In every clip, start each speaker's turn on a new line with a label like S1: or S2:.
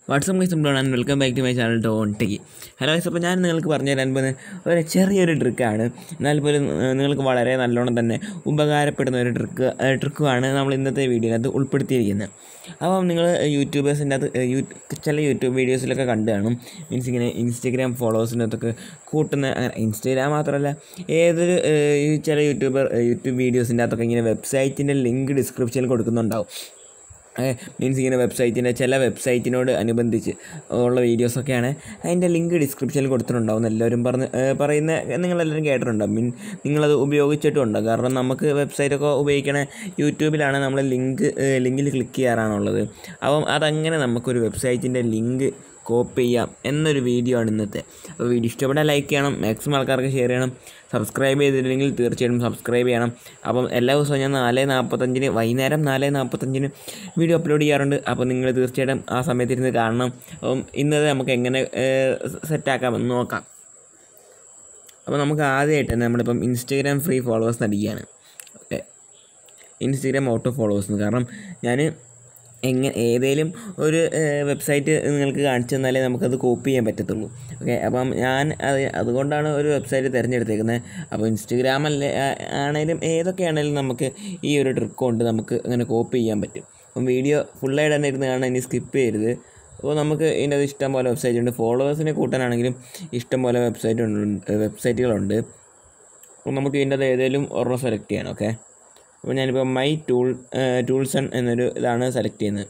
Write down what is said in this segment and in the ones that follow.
S1: WhatsApp guys സിമ്പിളാണ് and welcome back to my channel tone techy hello guys അപ്പോൾ ഞാൻ നിങ്ങൾക്ക് പറഞ്ഞു തരാൻ പോകുന്ന ഒരു ചെറിയൊരു ട്രിക്കാണ് എന്നാൽ പോലും ഏഹ്, നിങ്ങൾക്ക് വളരെ നല്ലോണം തന്നെ ഉപകാരപ്പെടുന്ന ഒരു ട്രിക്ക് ട്രിക്കുമാണ് നമ്മൾ ഇന്നത്തെ വീഡിയോയിനകത്ത് ഉൾപ്പെടുത്തിയിരിക്കുന്നത് അപ്പം നിങ്ങൾ യൂട്യൂബേഴ്സിൻ്റെ അത് ഏഹ്, യൂ- ചില യൂട്യൂബ് വീഡിയോസിലൊക്കെ കണ്ടു കാണും മീൻസ് ഇങ്ങനെ ഇൻസ്റ്റഗ്രാം ഫോളോവേഴ്സിനകത്തൊക്കെ കൂട്ടുന്ന അങ്ങനെ ഇൻസ്റ്റഗ്രാം മാത്രമല്ല ഏതൊരു ഏഹ്, ഈ ചില യൂട്യൂബർ യൂട്യൂബ് വീഡിയോസിൻ്റെ അകത്തൊക്കെ ഇങ്ങനെ വെബ്സൈറ്റിൻ്റെ ലിങ്ക് ഡിസ്ക്രിപ്ഷനിൽ കൊടുക്കുന്നുണ്ടാവും മീൻസ് ഇങ്ങനെ വെബ്സൈറ്റിൻ്റെ ചില വെബ്സൈറ്റിനോട് അനുബന്ധിച്ച് ഉള്ള വീഡിയോസൊക്കെയാണ് അതിൻ്റെ ലിങ്ക് ഡിസ്ക്രിപ്ഷനിൽ കൊടുത്തിട്ടുണ്ടാവും എല്ലാവരും പറഞ്ഞ് ഏഹ് പറയുന്ന നിങ്ങളെല്ലാവരും കേട്ടിട്ടുണ്ടാവും മീൻ നിങ്ങളത് ഉപയോഗിച്ചിട്ടുണ്ടോ കാരണം നമുക്ക് വെബ്സൈറ്റൊക്കെ ഉപയോഗിക്കണ യൂട്യൂബിലാണ് നമ്മൾ ലിങ്ക് ലിങ്കിൽ ക്ലിക്ക് ചെയ്യാറാണുള്ളത് അപ്പം അതങ്ങനെ നമുക്കൊരു വെബ്സൈറ്റിൻ്റെ ലിങ്ക് കോപ്പി ചെയ്യാം എന്നൊരു വീഡിയോ ആണ് ഇന്നത്തെ അപ്പോൾ വീഡിയോ ഇഷ്ടപ്പെട്ടാൽ ലൈക്ക് ചെയ്യണം മാക്സിമം ആൾക്കാർക്ക് ഷെയർ ചെയ്യണം സബ്സ്ക്രൈബ് ചെയ്തിട്ടില്ലെങ്കിൽ തീർച്ചയായിട്ടും സബ്സ്ക്രൈബ് ചെയ്യണം അപ്പം എല്ലാ ദിവസവും ഞാൻ നാല് നാൽപ്പത്തഞ്ചിന് വൈകുന്നേരം നാല് നാൽപ്പത്തഞ്ചിന് വീഡിയോ അപ്ലോഡ് ചെയ്യാറുണ്ട് അപ്പോൾ നിങ്ങൾ തീർച്ചയായിട്ടും ആ സമയത്തിരുന്ന് കാണണം അപ്പം ഇന്നത് നമുക്ക് എങ്ങനെ സെറ്റാക്കാമെന്ന് നോക്കാം അപ്പോൾ നമുക്ക് ആദ്യമായിട്ട് തന്നെ നമ്മളിപ്പം ഇൻസ്റ്റഗ്രാം ഫ്രീ ഫോളോവേഴ്സ് അടിക്കുകയാണ് ഓക്കെ ഇൻസ്റ്റഗ്രാം ഓട്ടോ ഫോളോവേഴ്സ് കാരണം ഞാൻ എങ്ങനെ ഏതേലും ഒരു വെബ്സൈറ്റ് നിങ്ങൾക്ക് കാണിച്ചു തന്നാലേ നമുക്കത് കോപ്പി ചെയ്യാൻ പറ്റത്തുള്ളൂ ഓക്കെ അപ്പം ഞാൻ അത് അതുകൊണ്ടാണ് ഒരു വെബ്സൈറ്റ് തിരഞ്ഞെടുത്തേക്കുന്നത് അപ്പോൾ ഇൻസ്റ്റഗ്രാം അല്ലേ ആ- ആണേലും ഏതൊക്കെയാണേലും നമുക്ക് ഈ ഒരു ട്രിക്ക് കൊണ്ട് നമുക്ക് അങ്ങനെ കോപ്പി ചെയ്യാൻ പറ്റും അപ്പം വീഡിയോ ഫുള്ളായിട്ട് തന്നെ ഇരുന്ന് കാണാൻ ഇനി സ്കിപ്പ് ചെയ്യരുത് അപ്പോൾ നമുക്ക് ഇതിൻ്റെ അത് ഇഷ്ടം പോലെ വെബ്സൈറ്റ് ഉണ്ട് ഫോളോവേഴ്സിനെ കൂട്ടാനാണെങ്കിലും ഇഷ്ടം പോലെ വെബ്സൈറ്റ് ഉണ്ട് വെബ്സൈറ്റുകളുണ്ട് അപ്പോൾ നമുക്ക് ഇതിൻ്റെ അത് ഏതെങ്കിലും ഒരെണ്ണം സെലക്ട് ചെയ്യണം ഓക്കെ അപ്പോൾ ഞാനിപ്പോൾ മൈ ടൂൾ ടൂൾസൺ എന്നൊരു ഇതാണ് സെലക്ട് ചെയ്യുന്നത്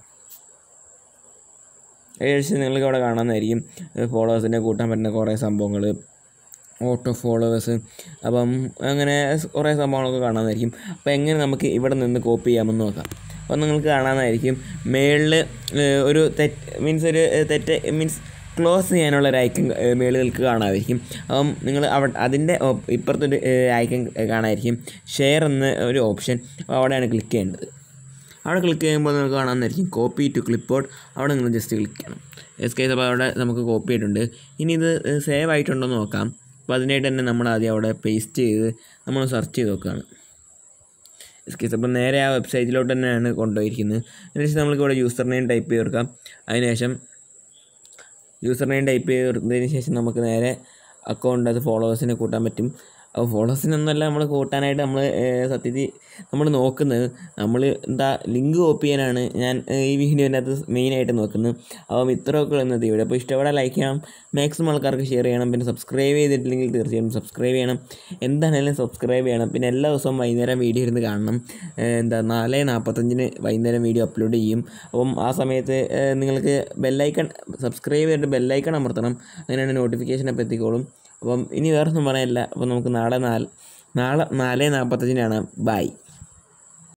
S1: ഏകദേശം നിങ്ങൾക്ക് അവിടെ കാണാമെന്നായിരിക്കും ഫോളോവേഴ്സിനെ കൂട്ടാൻ പറ്റുന്ന കുറേ സംഭവങ്ങൾ ഓട്ടോ ഫോളോവേഴ്സ് അപ്പം അങ്ങനെ സ് കുറേ സംഭവങ്ങളൊക്കെ കാണാമെന്നായിരിക്കും അപ്പോൾ എങ്ങനെ നമുക്ക് ഇവിടെ നിന്ന് കോപ്പി ചെയ്യാമെന്ന് നോക്കാം അപ്പോൾ നിങ്ങൾക്ക് കാണാമെന്നായിരിക്കും മേളിൽ ഒരു തെറ്റ് മീൻസ് ഒരു ഏഹ്, തെറ്റ് മീൻസ് ക്ലോസ് ചെയ്യാനുള്ള ഒരു ഐക്കൺ മേളുകൾക്ക് കാണാമായിരിക്കും അപ്പം നിങ്ങൾ അവിടെ അതിൻ്റെ ഒപ്പ് ഇപ്പുറത്തൊരു ഐക്കൺ കാണാമായിരിക്കും ഷെയർ എന്ന ഒരു ഓപ്ഷൻ അപ്പോൾ അവിടെയാണ് ക്ലിക്ക് ചെയ്യേണ്ടത് അവിടെ ക്ലിക്ക് ചെയ്യുമ്പോൾ നമുക്ക് കാണാമെന്നായിരിക്കും കോപ്പി ടു ക്ലിപ്പ് ബോർഡ് അവിടെ നിങ്ങൾ ജസ്റ്റ് ക്ലിക്ക് ചെയ്യണം എസ് കേസ് അപ്പോൾ അവിടെ നമുക്ക് കോപ്പി ആയിട്ടുണ്ട് ഇനി ഇത് സേവ് ആയിട്ടുണ്ടോ എന്ന് നോക്കാം അപ്പോൾ അതിനായിട്ട് തന്നെ നമ്മൾ ആദ്യം അവിടെ പേസ്റ്റ് ചെയ്ത് നമ്മൾ സെർച്ച് ചെയ്ത് നോക്കുകയാണ് എസ് കേസ് അപ്പോൾ നേരെ ആ വെബ്സൈറ്റിലോട്ട് തന്നെയാണ് കൊണ്ടുപോയിരിക്കുന്നത് അതിനുശേഷം നമ്മൾക്ക് ഇവിടെ യൂസർ നെയിം ടൈപ്പ് ചെയ്ത് കൊടുക്കാം അതിനുശേഷം യൂസർ നെയിം ടൈപ്പ് ചെയ്തതിന് ശേഷം നമുക്ക് നേരെ അക്കൗണ്ട് അത് ഫോളോവേഴ്സിനെ കൂട്ടാൻ പറ്റും അപ്പോൾ ഫോളോവേഴ്സിനൊന്നല്ല നമ്മൾ കൂട്ടാനായിട്ട് നമ്മൾ സത്യത്തിൽ നമ്മൾ നോക്കുന്നത് നമ്മൾ എന്താ ലിങ്ക് കോപ്പി ചെയ്യാനാണ് ഞാൻ ഏഹ്, ഈ വീഡിയോൻ്റെ അകത്ത് മെയിനായിട്ട് നോക്കുന്നത് അപ്പം ഇത്രയൊക്കെ ഉള്ളത് ഇവിടെ അപ്പോൾ ഇഷ്ടപ്പെടാൻ ലൈക്ക് ചെയ്യണം മാക്സിമം ആൾക്കാർക്ക് ഷെയർ ചെയ്യണം പിന്നെ സബ്സ്ക്രൈബ് ചെയ്തിട്ടില്ലെങ്കിൽ തീർച്ചയായും സബ്സ്ക്രൈബ് ചെയ്യണം എന്താണെങ്കിലും സബ്സ്ക്രൈബ് ചെയ്യണം പിന്നെ എല്ലാ ദിവസവും വൈകുന്നേരം വീഡിയോ ഇരുന്ന് കാണണം ഏഹ്, എന്താ നാല് നാൽപ്പത്തഞ്ചിന് വൈകുന്നേരം വീഡിയോ അപ്ലോഡ് ചെയ്യും അപ്പം ആ സമയത്ത് ഏഹ്, നിങ്ങൾക്ക് ബെല്ലൈക്കൺ സബ്സ്ക്രൈബ് ചെയ്തിട്ട് ബെല്ലൈക്കൺ അമർത്തണം അങ്ങനെയാണ് നോട്ടിഫിക്കേഷൻ അപ്പോൾ എത്തിക്കോളും അപ്പം ഇനി വേറൊന്നും പറയാനില്ല അപ്പോൾ നമുക്ക് നാളെ നാല് നാളെ നാല് നാൽപ്പത്തഞ്ചിനാണ് ബൈ